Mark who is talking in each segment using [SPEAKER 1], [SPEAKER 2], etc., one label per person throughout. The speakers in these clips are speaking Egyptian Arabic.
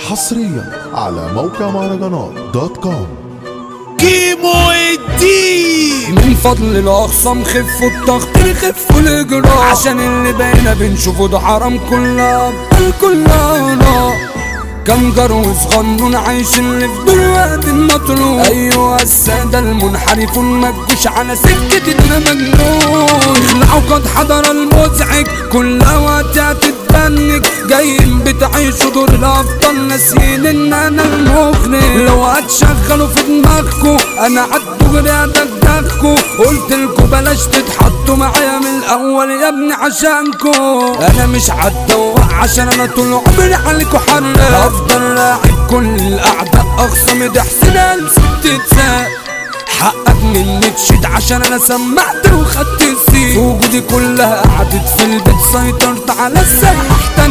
[SPEAKER 1] حصريا على موقع مهرجانات دوت كوم
[SPEAKER 2] كيمو الدين
[SPEAKER 3] من فضل الاخصام خفوا الضغط خفوا الاجراء عشان اللي بقينا بنشوفه ده حرام كلها كلها نار كم جرو صغنون عايش اللي في دول وقت المطلوب ايوه السادة المنحرفون ما تجوش على سكة انا مجنون اخلعوا قد حضر المزعج كل وقت هتتبنج جايين بتعيشوا دور الافضل ناسيين ان انا المغني لو هتشغلوا في دماغكوا انا عالدغري هدغدغكوا قلت لكوا بلاش تتحطوا معايا من الاول يا ابني عشانكوا انا مش هتدوق عشان انا طول عمري عليكوا حرق افضل لاعب كل الاعداء اخصم ده حسين الف تتساب حقك مني تشيد عشان انا سمعت وخدت السيت وجودي كلها قعدت في البيت سيطرت على الساحة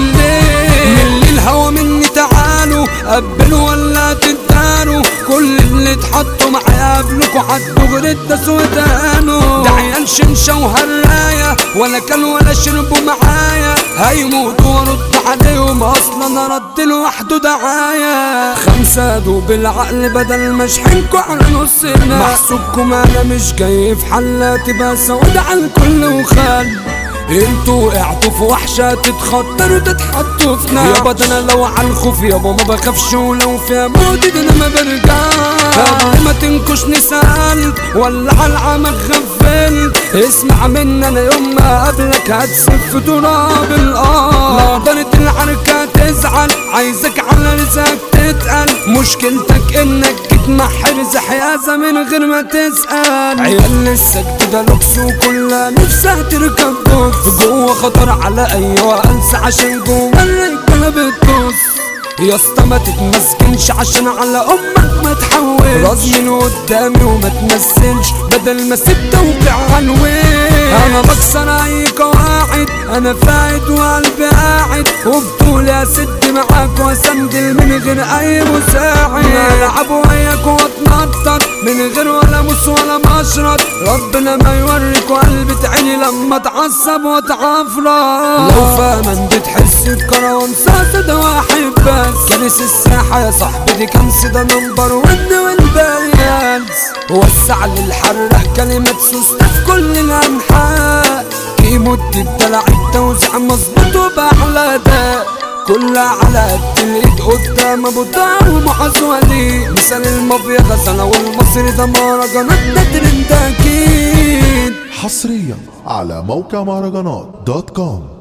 [SPEAKER 3] احتليت من الهوا مني تعالوا قبلوا ولا تداروا كل اللي اتحطوا معايا قبلكوا عالدغري اتداسوا ودانوا ده عيال شمشة وهراية ولا كان ولا شربوا معايا هيموتوا وارد عليهم اصلا انا رد لوحده دعاية خمسة دوب العقل بدل ما اشحنكوا على نصنا محسوبكم انا مش جاي في حلاتي بس اود على الكل وخال انتوا وقعتوا في وحشة تتخطروا تتحطوا في نار يابا ده انا لو على الخوف يابا ما بخافش ولو فيها موت ده انا ما برجع قبل ما تنكشني سألت ولا على العمى غفلت اسمع مني انا يوم ما قابلك هتسف تراب الارض نقدرة العركة تزعل عايزك على رزقك تتقل مشكلتك انك تتمحر زحيازة من غير ما تسأل عيال لسه جديدة لوكس وكلها نفسها تركب بوكس جوه خطر على ايوه انسى عشان جوه الرجالة بتبص يا اسطى ما تتمسكنش عشان على امك ما تحولش راس من قدامي وما تمثلش بدل ما سبت توقع على الويل انا بكسر اي قواعد انا فايد وقلبي قاعد وبطولي اسد معاك واسندل من غير اي مساعد العب وياك واتنطط من غير ولا موس ولا مشرط ربنا ما يوريك قلبي عيني لما اتعصب واتعفرط لو فاهم بتحس بكروان ساسة ده واحد بس كنس الساحة يا صاحبي دي كنس ده نمبر ون والبيانس وسع للحرق كلمة سوستة في كل الأنحاء كيموت الدلع التوزيع مظبوط وبأحلى ده كلها على قد الايد قدام ابو طعم ومحاسولي مثال المافيا غزالة والمصري ده مهرجانات ده ترند اكيد
[SPEAKER 1] حصريا على موقع مهرجانات دوت كوم